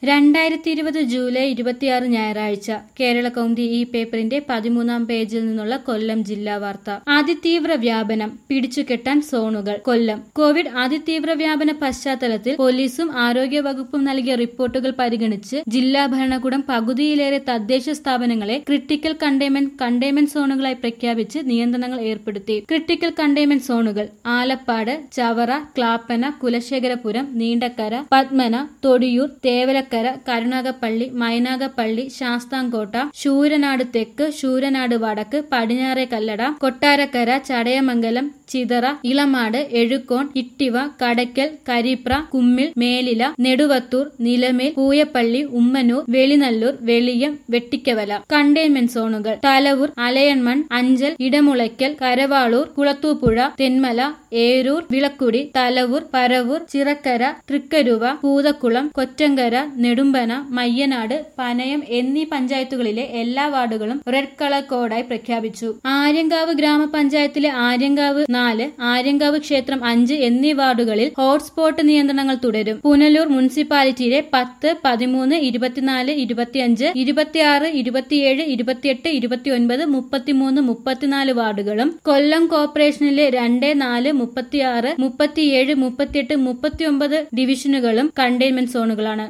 രണ്ടായിരത്തി ഇരുപത് ജൂലൈ ഇരുപത്തിയാറ് ഞായറാഴ്ച കേരള കൗമുദി ഈ പേപ്പറിന്റെ പതിമൂന്നാം പേജിൽ നിന്നുള്ള കൊല്ലം ജില്ലാ വാർത്ത അതിതീവ്ര വ്യാപനം പിടിച്ചുകെട്ടാൻ സോണുകൾ കൊല്ലം കോവിഡ് അതിതീവ്ര വ്യാപന പശ്ചാത്തലത്തിൽ പോലീസും ആരോഗ്യ വകുപ്പും നൽകിയ റിപ്പോർട്ടുകൾ പരിഗണിച്ച് ജില്ലാ ഭരണകൂടം പകുതിയിലേറെ തദ്ദേശ സ്ഥാപനങ്ങളെ ക്രിട്ടിക്കൽ കണ്ടെയ്ൻമെന്റ് കണ്ടെയ്ൻമെന്റ് സോണുകളായി പ്രഖ്യാപിച്ച് നിയന്ത്രണങ്ങൾ ഏർപ്പെടുത്തി ക്രിട്ടിക്കൽ കണ്ടെയ്ൻമെന്റ് സോണുകൾ ആലപ്പാട് ചവറ ക്ലാപ്പന കുലശേഖരപുരം നീണ്ടക്കര പത്മന തൊടിയൂർ തേവലക്കര കരുണാകപ്പള്ളി മൈനാഗപ്പള്ളി ശാസ്താംകോട്ട ശൂരനാട് തെക്ക് ശൂരനാട് വടക്ക് പടിഞ്ഞാറെ കല്ലട കൊട്ടാരക്കര ചടയമംഗലം ചിതറ ഇളമാട് എഴുക്കോൺ ഇട്ടിവ കടയ്ക്കൽ കരിപ്ര കുമ്മിൾ മേലില നെടുവത്തൂർ നിലമേൽ പൂയപ്പള്ളി ഉമ്മനൂർ വെളിനല്ലൂർ വെളിയം വെട്ടിക്കവല കണ്ടെയ്ൻമെന്റ് സോണുകൾ തലവൂർ അലയൺമൺ അഞ്ചൽ ഇടമുളയ്ക്കൽ കരവാളൂർ കുളത്തൂപ്പുഴ തെന്മല ഏരൂർ വിളക്കുടി തലവൂർ പരവൂർ ചിറക്കര തൃക്കരുവ പൂതക്കുളം കൊറ്റങ്കര നെടുമ്പന മയ്യനാട് പനയം എന്നീ പഞ്ചായത്തുകളിലെ എല്ലാ വാർഡുകളും റെഡ് കളർ കോഡായി പ്രഖ്യാപിച്ചു ആര്യങ്കാവ് ഗ്രാമപഞ്ചായത്തിലെ ആര്യങ്കാവ് നാല് ആര്യങ്കാവ് ക്ഷേത്രം അഞ്ച് എന്നീ വാർഡുകളിൽ ഹോട്ട്സ്പോട്ട് നിയന്ത്രണങ്ങൾ തുടരും പുനലൂർ മുനിസിപ്പാലിറ്റിയിലെ പത്ത് പതിമൂന്ന് ഇരുപത്തിനാല് ഇരുപത്തിയഞ്ച് ഇരുപത്തിയാറ് ഇരുപത്തിയേഴ് ഇരുപത്തിയെട്ട് ഇരുപത്തിയൊൻപത് മുപ്പത്തിമൂന്ന് മുപ്പത്തിനാല് വാർഡുകളും കൊല്ലം കോർപ്പറേഷനിലെ രണ്ട് നാല് മുപ്പത്തിയാറ് മുപ്പത്തിയേഴ് മുപ്പത്തിയെട്ട് മുപ്പത്തിയൊമ്പത് ഡിവിഷനുകളും കണ്ടെയ്ൻമെന്റ് സോണുകളാണ്